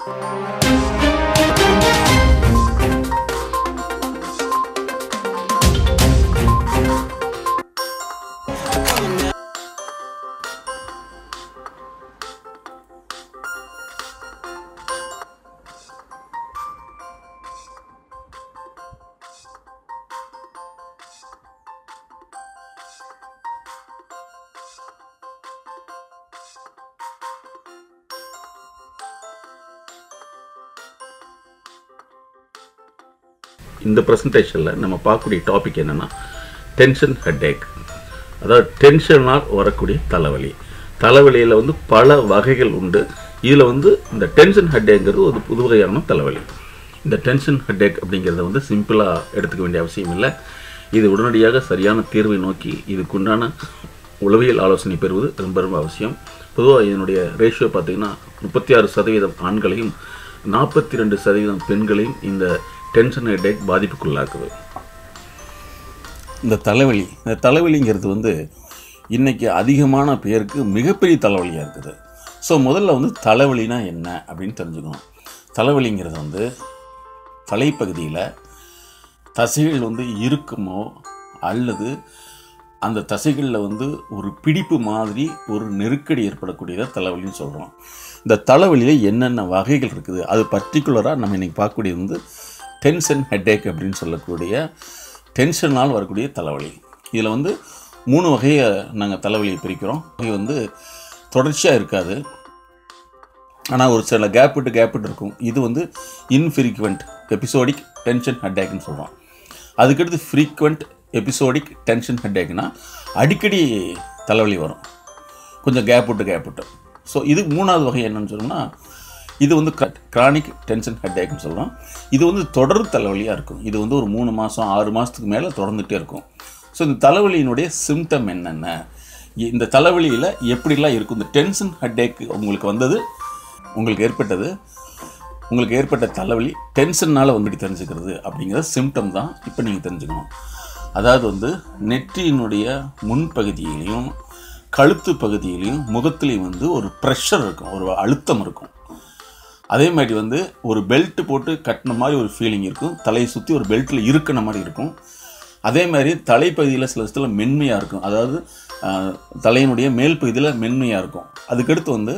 இந்த ப்ரெசன்டேஷனில் நம்ம பார்க்கக்கூடிய டாபிக் என்னென்னா டென்ஷன் ஹெட்டேக் அதாவது டென்ஷனால் வரக்கூடிய தலைவலி தலைவலியில் வந்து பல வகைகள் உண்டு இதில் வந்து இந்த டென்ஷன் ஹெட்டேக்ங்கிறது ஒரு புது வகையான தலைவலி இந்த டென்ஷன் ஹெட்டேக் அப்படிங்கிறத வந்து சிம்பிளாக எடுத்துக்க வேண்டிய அவசியம் இல்லை இது உடனடியாக சரியான தீர்வை நோக்கி இதுக்குண்டான உளவியல் ஆலோசனை பெறுவது ரொம்ப ரொம்ப அவசியம் பொதுவாக இதனுடைய ரேஷியோ பார்த்தீங்கன்னா முப்பத்தி ஆறு சதவீதம் ஆண்களையும் நாற்பத்தி ரெண்டு சதவீதம் பெண்களையும் இந்த டென்ஷன் ஹெட்டேக் பாதிப்புக்குள்ளாக்குது இந்த தலைவலி இந்த தலைவலிங்கிறது வந்து இன்றைக்கி அதிகமான பேருக்கு மிகப்பெரிய தலைவலியாக இருக்குது ஸோ முதல்ல வந்து தலைவலினா என்ன அப்படின்னு தெரிஞ்சுக்கணும் தலைவலிங்கிறது வந்து தலைப்பகுதியில் தசைகள் வந்து இருக்குமோ அல்லது அந்த தசைகளில் வந்து ஒரு பிடிப்பு மாதிரி ஒரு நெருக்கடி ஏற்படக்கூடியதை தலைவலின்னு சொல்கிறோம் இந்த தலைவலியில் என்னென்ன வகைகள் இருக்குது அது பர்டிகுலராக நம்ம இன்றைக்கி பார்க்கக்கூடியது வந்து டென்ஷன் ஹெட்டேக் அப்படின்னு சொல்லக்கூடிய டென்ஷனால் வரக்கூடிய தலைவலி இதில் வந்து மூணு வகையை நாங்கள் தலைவலியை பிரிக்கிறோம் இது வந்து தொடர்ச்சியாக இருக்காது ஆனால் ஒரு சில கேப் விட்டு கேப் விட்டு இருக்கும் இது வந்து இன்ஃப்ரீக்வெண்ட் எபிசோடிக் டென்ஷன் ஹெட்டேக்னு சொல்கிறோம் அதுக்கடுத்து ஃப்ரீக்வெண்ட் எபிசோடிக் டென்ஷன் ஹெட்டேக்னா அடிக்கடி தலைவலி வரும் கொஞ்சம் கேப் விட்டு கேப் விட்டு ஸோ இது மூணாவது வகை என்னன்னு சொன்னோம்னா இது வந்து கிரானிக் டென்ஷன் ஹெட்டேக்னு சொல்கிறோம் இது வந்து தொடர் தலைவலியாக இருக்கும் இது வந்து ஒரு மூணு மாதம் ஆறு மாதத்துக்கு மேலே தொடர்ந்துகிட்டே இருக்கும் ஸோ இந்த தலைவலியினுடைய சிம்டம் என்னென்ன இந்த தலைவலியில் எப்படிலாம் இருக்கும் இந்த டென்ஷன் ஹெட்டேக் உங்களுக்கு வந்தது உங்களுக்கு ஏற்பட்டது உங்களுக்கு ஏற்பட்ட தலைவலி டென்ஷன்னால் வந்துட்டு தெரிஞ்சுக்கிறது அப்படிங்கிற சிம்டம் தான் இப்போ நீங்கள் தெரிஞ்சுக்கணும் அதாவது வந்து நெற்றியினுடைய முன்பகுதியிலையும் கழுத்து பகுதியிலையும் முகத்துலேயும் வந்து ஒரு ப்ரெஷர் இருக்கும் ஒரு அழுத்தம் இருக்கும் அதே மாதிரி வந்து ஒரு பெல்ட் போட்டு கட்டின மாதிரி ஒரு ஃபீலிங் இருக்கும் தலையை சுற்றி ஒரு பெல்ட்டில் இருக்கிற மாதிரி இருக்கும் அதே மாதிரி தலைப்பகுதியில் சில இடத்துல மென்மையாக இருக்கும் அதாவது ஆஹ், தலையினுடைய மேல் பகுதியில் மென்மையாக இருக்கும் அதுக்கடுத்து வந்து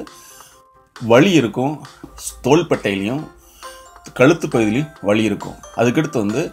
வலி இருக்கும் தோள்பட்டையிலையும் கழுத்து பகுதியிலையும் வலி இருக்கும் அதுக்கடுத்து வந்து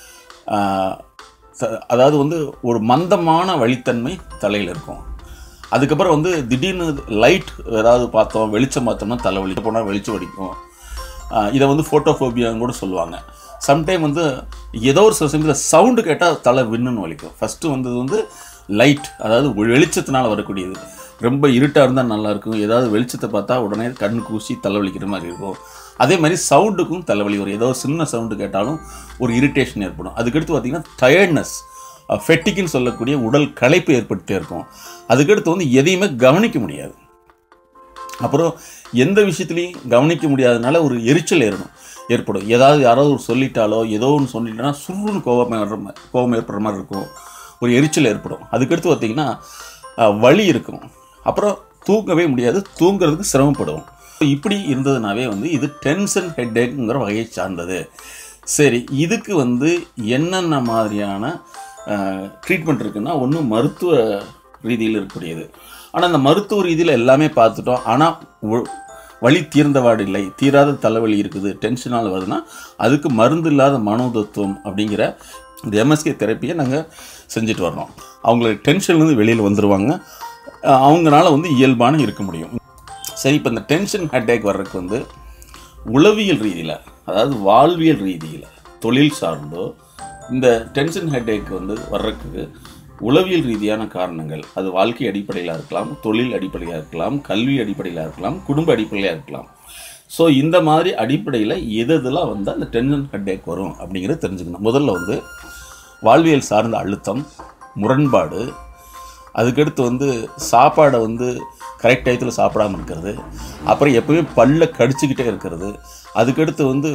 ஆஹ், ச- அதாவது வந்து ஒரு மந்தமான வலித்தன்மை தலையில் இருக்கும் அதுக்கப்புறம் வந்து திடீர்னு லைட் ஏதாவது பார்த்தோம் வெளிச்சம் பார்த்தோம்னா தலைவலி போனால் வெளிச்சம் வலிக்கும் ஆஹ் இதை வந்து ஃபோட்டோஃபோபியான்னு கூட சொல்லுவாங்க சம்டைம் வந்து ஏதோ ஒரு சில சமயத்தில் சவுண்டு கேட்டால் தலை விண்ணுன்னு வலிக்கும் ஃபஸ்ட்டு வந்தது வந்து லைட் அதாவது ஒ- வெளிச்சத்தினால வரக்கூடியது ரொம்ப இருட்டாக இருந்தால் நல்லாயிருக்கும் ஏதாவது வெளிச்சத்தை பார்த்தா உடனே கண்ணு கூசி தலைவலிக்கிற மாதிரி இருக்கும் அதே மாதிரி சவுண்டுக்கும் தலைவலி வரும் ஏதோ ஒரு சின்ன சவுண்டு கேட்டாலும் ஒரு இரிட்டேஷன் ஏற்படும் அதுக்கடுத்து பார்த்தீங்கன்னா டயர்ட்னஸ் ஃபெட்டிக்குன்னு சொல்லக்கூடிய உடல் களைப்பு ஏற்பட்டுட்டே இருக்கும் அதுக்கடுத்து வந்து எதையுமே கவனிக்க முடியாது அப்புறம் எந்த விஷயத்துலையும் கவனிக்க முடியாதனால ஒரு எரிச்சல் ஏறணும் ஏற்படும் ஏதாவது யாராவது ஒரு சொல்லிட்டாலோ ஏதோ ஒன்று சொல்லிட்டோன்னா சுருன்னு கோபம் வர்ற மாதிரி கோபம் ஏற்படுற மாதிரி இருக்கும் ஒரு எரிச்சல் ஏற்படும் அதுக்கடுத்து பார்த்திங்கன்னா அஹ், வலி இருக்கும் அப்புறம் தூங்கவே முடியாது தூங்குறதுக்கு சிரமப்படுவோம் இப்படி இருந்ததுனாவே வந்து இது டென்ஷன் ஹெட்டேக்குங்கிற வகையை சார்ந்தது சரி இதுக்கு வந்து என்னென்ன மாதிரியான ட்ரீட்மெண்ட் இருக்குன்னா ஒன்று மருத்துவ ரீதியில் இருக்கக்கூடியது ஆனால் அந்த மருத்துவ ரீதியில் எல்லாமே பார்த்துட்டோம் ஆனால் ஒ- வலி தீர்ந்தவாடு இல்லை தீராத தலைவலி இருக்குது டென்ஷனால் வருதுன்னா அதுக்கு மருந்து இல்லாத மனோதத்துவம் அப்படிங்கிற இந்த எம்எஸ்கே தெரப்பியை நாங்கள் செஞ்சுட்டு வர்றோம் அவங்களுக்கு டென்ஷன்லேருந்து வெளியில் வந்துடுவாங்க அஹ் அவங்கனால வந்து இயல்பான இருக்க முடியும் சரி இப்போ இந்த டென்ஷன் ஹெட்டேக் வர்றதுக்கு வந்து உளவியல் ரீதியில் அதாவது வாழ்வியல் ரீதியில் தொழில் சார்ந்தோ இந்த டென்ஷன் ஹெட்டேக் வந்து வர்றதுக்கு உளவியல் ரீதியான காரணங்கள் அது வாழ்க்கை அடிப்படையில் இருக்கலாம் தொழில் அடிப்படையாக இருக்கலாம் கல்வி அடிப்படையில் இருக்கலாம் குடும்ப அடிப்படையாக இருக்கலாம் ஸோ இந்த மாதிரி அடிப்படையில் எது எதெல்லாம் வந்தால் அந்த டென்ஷன் ஹெட்டேக் வரும் அப்படிங்கிறத தெரிஞ்சுக்கணும் முதல்ல வந்து வாழ்வியல் சார்ந்த அழுத்தம் முரண்பாடு அதுக்கடுத்து வந்து சாப்பாடை வந்து கரெக்ட் டயத்தில் சாப்பிடாம இருக்கிறது அப்புறம் எப்பவுமே பல்ல கடிச்சிக்கிட்டே இருக்கிறது அதுக்கடுத்து வந்து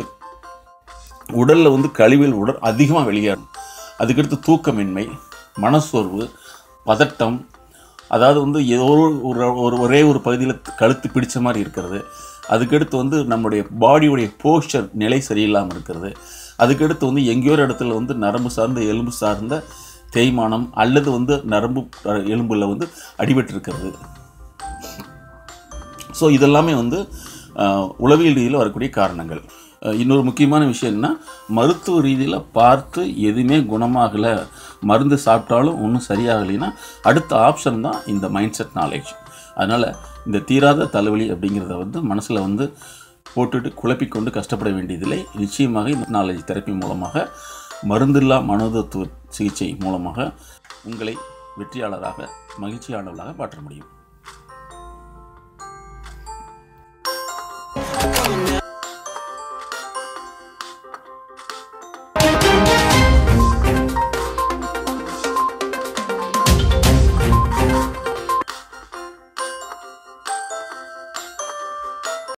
உடலில் வந்து கழிவுகள் உடல் அதிகமாக வெளியேறும் அதுக்கடுத்து தூக்கமின்மை மனசோர்வு பதட்டம் அதாவது வந்து ஏதோ ஒரு ஒரு- ஒரு ஒரே ஒரு பகுதியில் கழுத்து பிடிச்ச மாதிரி இருக்கிறது அதுக்கடுத்து வந்து நம்முடைய பாடியுடைய போஸ்டர் நிலை சரியில்லாமல் இருக்கிறது அதுக்கடுத்து வந்து எங்கேயோ ஒரு இடத்துல வந்து நரம்பு சார்ந்த எலும்பு சார்ந்த தேய்மானம் அல்லது வந்து நரம்பு அஹ், எலும்புல வந்து அடிபட்டு இருக்கிறது ஸோ இதெல்லாமே வந்து அஹ், உளவியல் ரீதியில் வரக்கூடிய காரணங்கள் அஹ், இன்னொரு முக்கியமான விஷயம் என்ன மருத்துவ ரீதியில் பார்த்து எதுவுமே குணமாகலை மருந்து சாப்பிட்டாலும் ஒன்றும் சரியாகலைன்னா அடுத்த ஆப்ஷன் தான் இந்த மைண்ட் செட் நாலேஜ் அதனால் இந்த தீராத தலைவலி அப்படிங்கிறத வந்து மனசில் வந்து போட்டுட்டு குழப்பிக்கொண்டு கஷ்டப்பட வேண்டியதில்லை நிச்சயமாக இந்த நாலேஜ் தெரப்பி மூலமாக மருந்தில்லா மனோதத்துவ சிகிச்சை மூலமாக உங்களை வெற்றியாளராக மகிழ்ச்சியானவர்களாக மாற்ற முடியும்